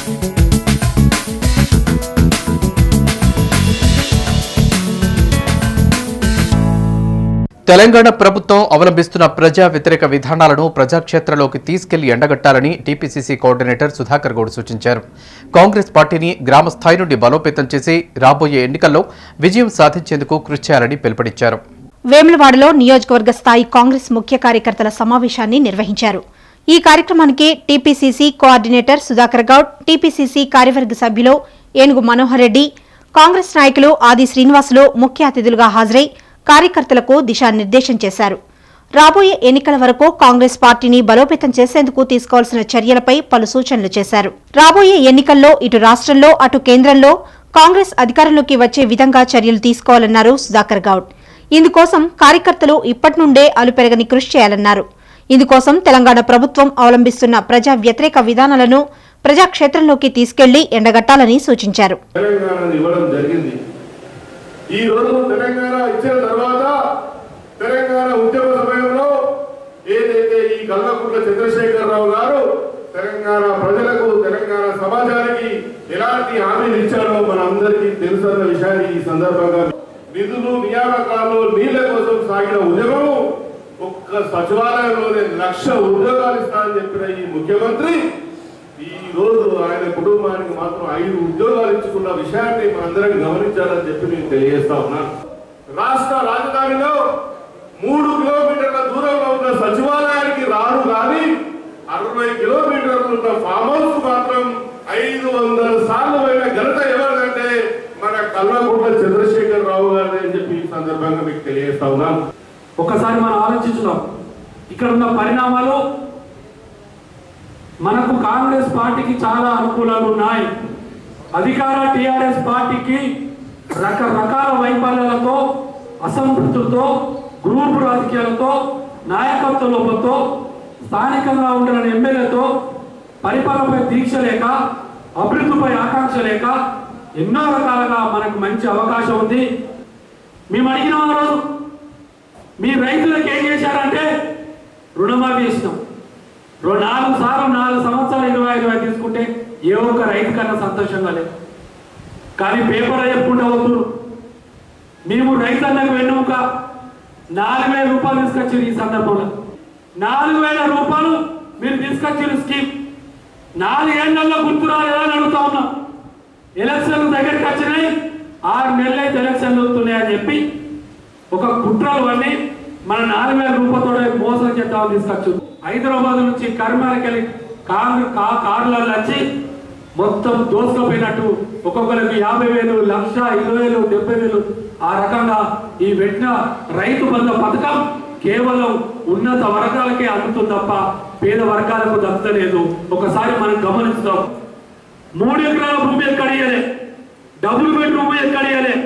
తెలంగాణ ప్రభుత్వం అవలంబిస్తున్న ప్రజా వ్యతిరేక విధానాలను ప్రజాక్షేత్రంలోకి తీసుకెళ్లి ఎండగట్టాలని టీపీసీసీ కోఆర్డినేటర్ సుధాకర్ గౌడ్ సూచించారు కాంగ్రెస్ పార్టీని గ్రామ స్థాయి నుండి బలోపేతం చేసి రాబోయే ఎన్నికల్లో విజయం సాధించేందుకు కృషి చేయాలని పిలుపునిచ్చారు వేములవాడలో నియోజకవర్గ స్థాయి కాంగ్రెస్ ముఖ్య కార్యకర్తల సమావేశాన్ని నిర్వహించారు ఈ కార్యక్రమానికి TPCC coordinator Sudhakar Goud TPCC కార్యవర్గ సభ్యులు ఏనుగు మనోహర్ రెడ్డి కాంగ్రెస్ నాయకులు ఆది శ్రీనివాసులు ముఖ్య అతిథులుగా హాజరై కార్యకర్తలకు దిశానిర్దేశం చేశారు రాబోయే ఎన్నికల వరకు కాంగ్రెస్ పార్టీని బలోపేతం చేసేందుకు తీసుకోవాల్సిన చర్యలపై పలు సూచనలు చేశారు రాబోయే ఎన్నికల్లో ఇటు రాష్ట్రంలో అటు కేంద్రంలో కాంగ్రెస్ అధికారంలోకి వచ్చే విధంగా చర్యలు తీసుకోవాలన్నారు సుధాకర్ గౌడ్ ఇందుకోసం కార్యకర్తలు ఇప్పటి నుండే అలుపెరగని కృషి చేయాలన్నారు ఇందుకోసం తెలంగాణ ప్రభుత్వం అవలంబిస్తున్న ప్రజా వ్యతిరేక విధానాలను ప్రజాక్షేత్రంలోకి తీసుకెళ్లి ఎండగట్టాలని సూచించారు తెలంగాణను ఇవ్వడం జరిగింది ఈ రోజు తెలంగాణ ఇచ్చిన తర్వాత తెలంగాణ ఉద్యమ సమయంలో ఏదైతే ఈ కల్వకుంట్ల చంద్రశేఖరరావు గారు తెలంగాణ ప్రజలకు తెలంగాణ సమాజానికి ఎలాంటి హామీలు ఇచ్చారో మన అందరికీ తెలుసన్న విషయాన్ని ఈ సందర్భంగా నిధులు నియామకాలు నీళ్ల కోసం సాగిన ఉద్యమము ఒక్క సచివాలయంలోనే లక్ష ఉద్యోగాలు ఇస్తానని చెప్పిన ఈ ముఖ్యమంత్రి ఈ రోజు ఆయన కుటుంబానికి మాత్రం ఐదు ఉద్యోగాలు ఇచ్చుకున్న విషయాన్ని మనందరం గమనించాలని చెప్పి నేను తెలియజేస్తా ఉన్నాను రాష్ట్ర రాజధానిలో మూడు కిలోమీటర్ల దూరంలో ఉన్న సచివాలయానికి రారు కానీ అరవై కిలోమీటర్లు ఉన్న ఫామ్ హౌస్ మాత్రం ఐదు వందల సార్లు పోయిన ఘనత ఎవరిదంటే మన కల్వకుంట్ల చంద్రశేఖర్ రావు గారి అని చెప్పి ఈ సందర్భంగా మీకు తెలియజేస్తా ఉన్నాను ఒకసారి మనం ఆలోచించుదాం ఇక్కడ ఉన్న పరిణామాలు మనకు కాంగ్రెస్ పార్టీకి చాలా అనుకూలాలు ఉన్నాయి అధికార టిఆర్ఎస్ పార్టీకి రకరకాల వైఫల్యాలతో అసంతృప్తితో గ్రూపు రాజకీయాలతో నాయకత్వ లోపంతో స్థానికంగా ఉంటున్న ఎమ్మెల్యేతో పరిపాలనపై దీక్ష లేక అభివృద్ధిపై ఆకాంక్ష లేక ఎన్నో రకాలుగా మనకు మంచి అవకాశం ఉంది మేము అడిగిన రోజు మీ రైతులకు ఏం చేశారంటే రుణమాఫీ చేసినాం రో- నాలుగు సార్లు నాలుగు సంవత్సరాలు ఇరవై ఐదు వేలు తీసుకుంటే ఏ ఒక్క రైతు కన్నా సంతోషంగా లేదు కానీ పేపర్ చెప్పుకుంటా వద్దు మేము రైతన్నకు వెన్నుముక నాలుగు వేల రూపాయలు తీసుకొచ్చారు ఈ సందర్భంలో నాలుగు వేల రూపాయలు మీరు తీసుకొచ్చారు స్కీమ్ నాలుగేళ్లలో గుర్తు రాలేదని అడుగుతా ఉన్నాం ఎలక్షన్లు దగ్గరికి వచ్చినాయి ఆరు నెలలు అయితే ఎలక్షన్లు అవుతున్నాయని చెప్పి ఒక కుట్రలు అన్ని మన నాలుగు వేల రూపాయలతో మోసం చేద్దామని తీసుకొచ్చు హైదరాబాద్ నుంచి కరీంనగర్కి వెళ్ళి కారు కా కార్లలో వచ్చి మొత్తం దోసుకపోయినట్టు ఒక్కొక్కరికి యాభై వేలు లక్ష ఇరవై వేలు డెబ్బై వేలు ఆ రకంగా ఈ పెట్టిన రైతు బంధ పథకం కేవలం ఉన్నత వర్గాలకే అందుతుంది తప్ప పేద వర్గాలకు దక్కలేదు ఒకసారి మనం గమనిస్తాం మూడు ఎకరాల భూమి ఎక్కడియలే డబుల్ బెడ్రూమ్ ఎక్కడియలే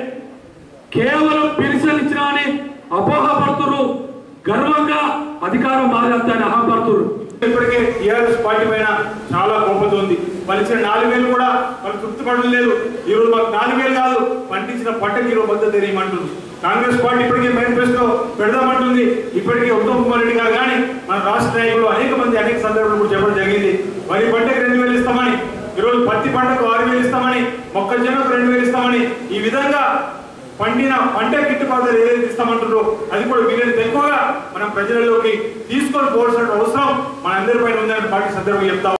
కేవలం పెన్షన్ ఇచ్చినామని అపోహపడుతున్నారు గర్వంగా అధికారం మారేస్తారని అహపడుతున్నారు ఇప్పటికే టీఆర్ఎస్ పార్టీ పైన చాలా కోపత ఉంది వాళ్ళు ఇచ్చిన నాలుగు వేలు కూడా వాళ్ళు తృప్తి పడడం లేదు ఈ రోజు మాకు నాలుగు వేలు కాదు పండించిన పంటకి ఈరోజు మద్దతు తెలియమంటుంది కాంగ్రెస్ పార్టీ ఇప్పటికే మేనిఫెస్టో పెడదామంటుంది ఇప్పటికే ఉత్తమ్ కుమార్ రెడ్డి గారు కానీ మన రాష్ట్ర నాయకులు అనేక మంది అనేక సందర్భాలు కూడా చెప్పడం జరిగింది వరి పంటకి రెండు వేలు ఇస్తామని ఈరోజు పత్తి పంటకు ఆరు వేలు ఇస్తామని మొక్కజొన్నకు రెండు వేలు ఇస్తామని ఈ విధంగా పండిన పంట గిట్టుబాటు ధర ఏదైతే ఇస్తామంటారో అది కూడా వీలైనంత ఎక్కువగా మనం ప్రజలలోకి తీసుకొని పోవాల్సిన అవసరం మన అందరిపైన ఉందని పార్టీ సందర్భంగా చెప్తా